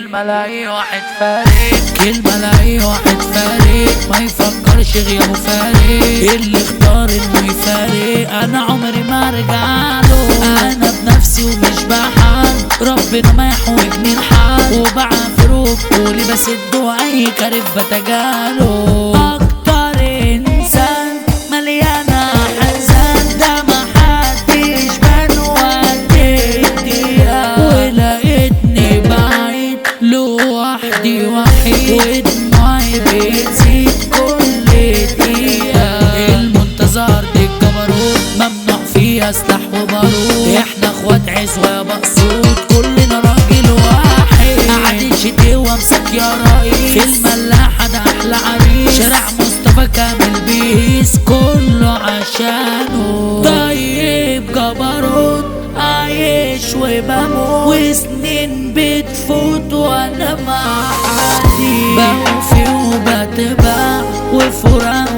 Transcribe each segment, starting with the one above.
كلمة لاقي واحد فارق كلمة لاقي واحد فارق ما يفكرش غيره فارق اللي اختار انه يفارق انا عمري ما ارجع له انا بنفسي ومش بحال ربنا ما يحوجني الحال وبعافر وبقولي بسد واي كارب بتجاله اكتر انسان مليانة حزان ده محدش بان وقت الدقيقة ولقيتني بعيد لوحدي وحيد ودموعي بتزيد كل دقيقة المنتظر دي الجبروت ممنوع فيها سلاح وبارود احنا اخوات عزوة يا مقصود كلنا راجل واحد قعدتش تقوى امسك يا رئيس في الملاحة ده احلى عريس شارع مصطفى كامل بيس كله عشانه طيب جبروت عايش وبموت وسنين بتفوت وانا مع حالي بوفي وبتباع وفراق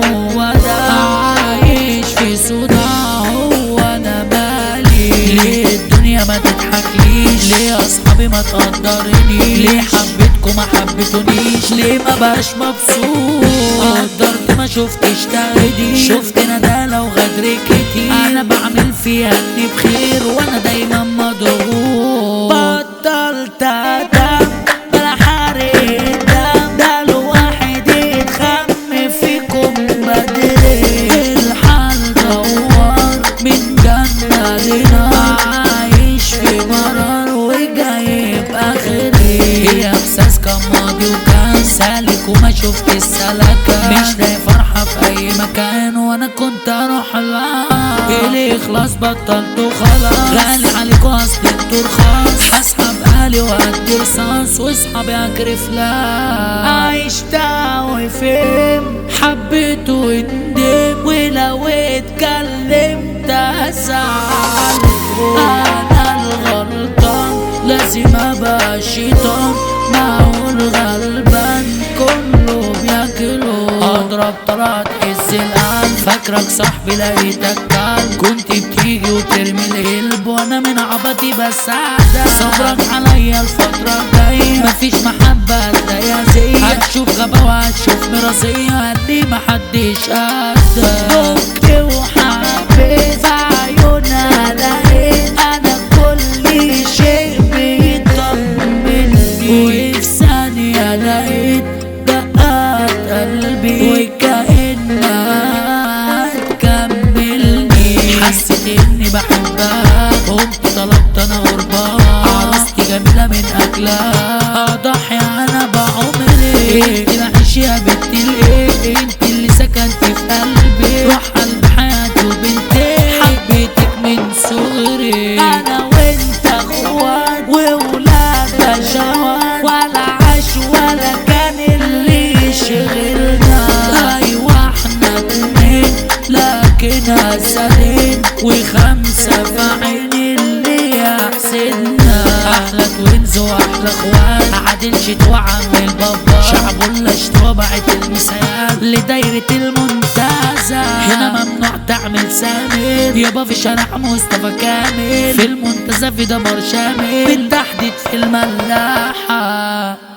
ووداع عايش في صداع وانا مالي ليه الدنيا ما تضحكليش ليه اصحابي ما تقدرنيش ليه حبيتكم ما حبيتونيش ليه ما بقاش مبسوط قدرت ما شفتش تهدي شفت ندالة وغدر كتير انا بعمل فيها اني بخير وانا دايما مضغوط بطلت ادم بلا حرق دم ده الواحد يتخم فيكم بدري الحال دوار من جنة لنا عايش في مرار وجايب اخري هي احساس كان ماضي وكان سالك وما شفت السلكة مش لاقي فرحة في اي مكان وانا كنت اروح لها اللي خلاص بطلت خلاص غالي عليكوا اصل انتوا رخاص هسحب اهلي وادي رصاص واصحابي اكرف لا عشت وفهم حبيت وندم ولو اتكلمت ازعل انا الغلطان لازم ابقى شيطان ما هو الغلبان كله بياكله اضرب طلعت حس القلب فاكرك صاحبي لقيتك كلب كنت بتيجي وترمي القلب وانا من عبطي بساعدك صبرك عليا الفترة الجاية مفيش محبة هتلاقيها زي هتشوف غبا وهتشوف مراسية قدي محدش قدك دقت وحبيت في عيونها لقيت انا كل شيء بيطمني وفي ثانية لقيت دقات قلبي وكأنها تكملني حسيت اني بحبها قمت طلبت انا قربان عروستي جميلة من اجلها اضحي انا بعمري انت بعيش يا بنتي الايه انت اللي سكنتي في قلبي روح قلب حياتي وبنتي حبيتك من صغري انا وانت اخوات وولاد بشوات ولا عاش ولا كان اللي يشغلنا ايوه احنا اتنين لكن اسدين وخمسه في عين اللي يحسدنا احلى توينز واحلى اخوات عادل شتوى عم البابا شعب ولا شتوى بعت المثال لدايرة المنتزه هنا ممنوع تعمل سامر يابا في شارع مصطفى كامل في المنتزه في دمر شامل بالتحديد في الملاحة